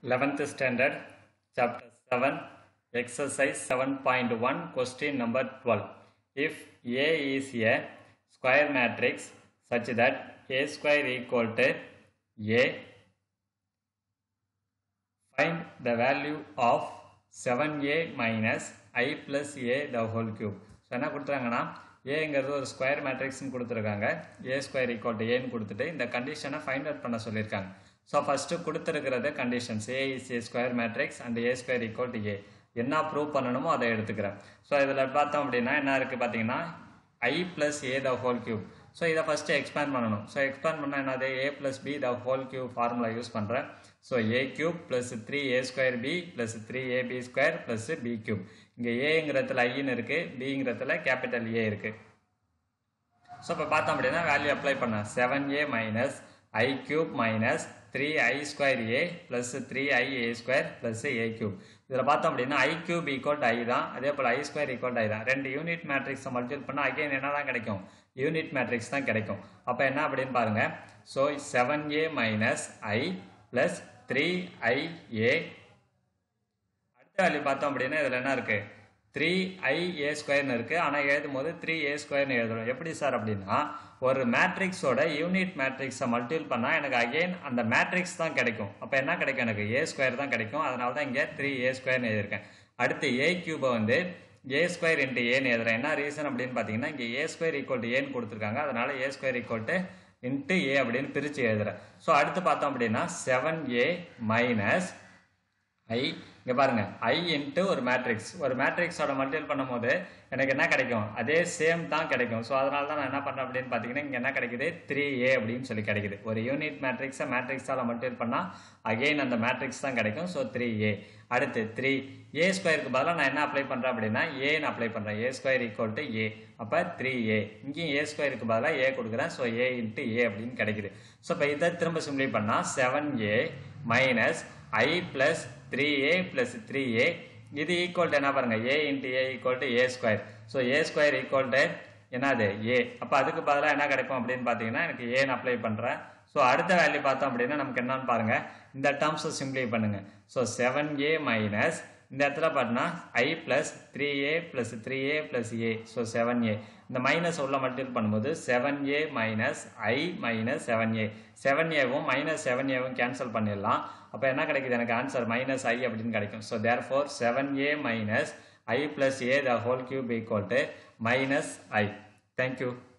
11th standard chapter 7 exercise 7.1 question number 12 if a is a square matrix such that a square equal to a find the value of 7a minus i plus a the whole cube so என்ன கொடுத்துறாங்கன்னா ஏங்கிறது ஒரு square மேட்ரிக்ஸ்னு கொடுத்துருக்காங்க ஏ square equal to ஏன்னு கொடுத்துட்டு இந்த கண்டிஷனை find out பண்ண சொல்லியிருக்காங்க ஸோ ஃபஸ்ட்டு கொடுத்துருக்கிறது conditions A is A square matrix and A square equal to A என்ன ப்ரூவ் பண்ணணுமோ அதை எடுத்துக்கிறேன் ஸோ இதில் பார்த்தோம் அப்படின்னா என்ன இருக்குது பார்த்தீங்கன்னா I plus A the whole cube so இதை ஃபஸ்ட்டு எக்ஸ்பேண்ட் பண்ணணும் ஸோ எக்ஸ்பேண்ட் பண்ணால் என்னது A plus B the whole cube formula use பண்ணுறேன் so A cube plus three A square B plus three A B square plus B cube இங்கே ஏங்கிறதுல ஐன்னு இருக்குது பிங்கிறதுல capital A இருக்குது so இப்போ பார்த்தோம் அப்படின்னா வேல்யூ அப்ளை பண்ண seven A minus I cube minus three I square A plus three I A square plus A cube இதில் பார்த்தோம் அப்படின்னா I cube equal to I தான் அதே போல் I square equal to I தான் ரெண்டு யூனிட் மேட்ரிக்ஸை மல்டிபிள் பண்ணால் அகைன் என்ன தான் கிடைக்கும் யூனிட் மேட்ரிக்ஸ் தான் கிடைக்கும் அப்போ என்ன அப்படின்னு பாருங்கள் so seven A minus I plus three I A அடுத்த வேல்யூ பார்த்தோம் அப்படின்னா இதில் என்ன இருக்குது த்ரீ ஐ ஏ ஸ்கொயர்னு இருக்குது ஆனால் எழுதும் போது த்ரீ ஏ ஸ்கொயர்னு எழுதணும் எப்படி சார் அப்படின்னா ஒரு மேட்ரிக்ஸோட யூனிட் மேட்ரிக்ஸை மல்டிபிள் பண்ணால் எனக்கு அகெயின் அந்த மேட்ரிக்ஸ் தான் கிடைக்கும் அப்போ என்ன கிடைக்கும் எனக்கு ஏ ஸ்கொயர் தான் கிடைக்கும் அதனால தான் இங்கே த்ரீ ஏ ஸ்கொயர்னு எழுதியிருக்கேன் அடுத்து ஏ கியூபை வந்து ஏ ஸ்கொயர் இன்ட்டு ஏன்னு எழுதுறேன் என்ன ரீசன் அப்படின்னு பார்த்தீங்கன்னா இங்கே ஏ ஸ்கொயர் ஈக்குவல் டு ஏன்னு கொடுத்துருக்காங்க அதனால A square equal to into A அப்படின்னு பிரித்து எழுதுறேன் ஸோ அடுத்து பார்த்தோம் அப்படின்னா செவன் ஏ மைனஸ் ஐ இங்கே பாருங்க ஐ இன்ட்டு ஒரு மேட்ரிக்ஸ் ஒரு மேட்ரிக்ஸோட மல்டிபிள் பண்ணும்போது எனக்கு என்ன கிடைக்கும் அதே சேம் தான் கிடைக்கும் ஸோ அதனால தான் நான் என்ன பண்ணுறேன் அப்படின்னு பார்த்தீங்கன்னா இங்கே என்ன கிடைக்குது த்ரீ ஏ அப்படின்னு சொல்லி கிடைக்குது ஒரு யூனிட் மேட்ரிக்ஸை மேட்ரிக்ஸால் மல்டிபிள் பண்ணால் அகெயின் அந்த மேட்ரிக்ஸ் தான் கிடைக்கும் ஸோ த்ரீ ஏ அடுத்து த்ரீ ஏ ஸ்கொயருக்கு பதிலாக நான் என்ன அப்ளை பண்ணுறேன் அப்படின்னா ஏன்னு அப்ளை பண்ணுறேன் A square equal to A அப்போ த்ரீ ஏ இங்கேயும் ஏ ஸ்கொயருக்கு பதிலாக ஏ கொடுக்குறேன் ஸோ ஏ இன்ட்டு ஏ அப்படின்னு கிடைக்குது ஸோ இப்போ இதை திரும்ப சிம்ப்ளை பண்ணால் seven A minus I plus three A plus three A இது ஈக்குவல் டு என்ன பாருங்க A into A equal to A square so A square equal to என்னது ஏ அப்போ அதுக்கு பதிலாக என்ன கிடைக்கும் அப்படின்னு பார்த்தீங்கன்னா எனக்கு ஏன்னு அப்ளை பண்ணுறேன் ஸோ அடுத்த வேல்யூ பார்த்தோம் அப்படின்னா நமக்கு என்னன்னு பாருங்க இந்த டேர்ம்ஸை சிம்ப்ளை பண்ணுங்க ஸோ செவன் ஏ மைனஸ் இந்த இடத்துல பார்த்தீங்கன்னா I plus three A plus three A plus A so seven A இந்த மைனஸ் உள்ள மல்டிபிள் பண்ணும்போது seven A minus I minus seven A seven ஏவும் மைனஸ் செவன் ஏவும் கேன்சல் பண்ணிடலாம் அப்போ என்ன கிடைக்குது எனக்கு ஆன்சர் மைனஸ் ஐ அப்படின்னு கிடைக்கும் so therefore seven A minus I plus A the whole cube equal to minus I thank you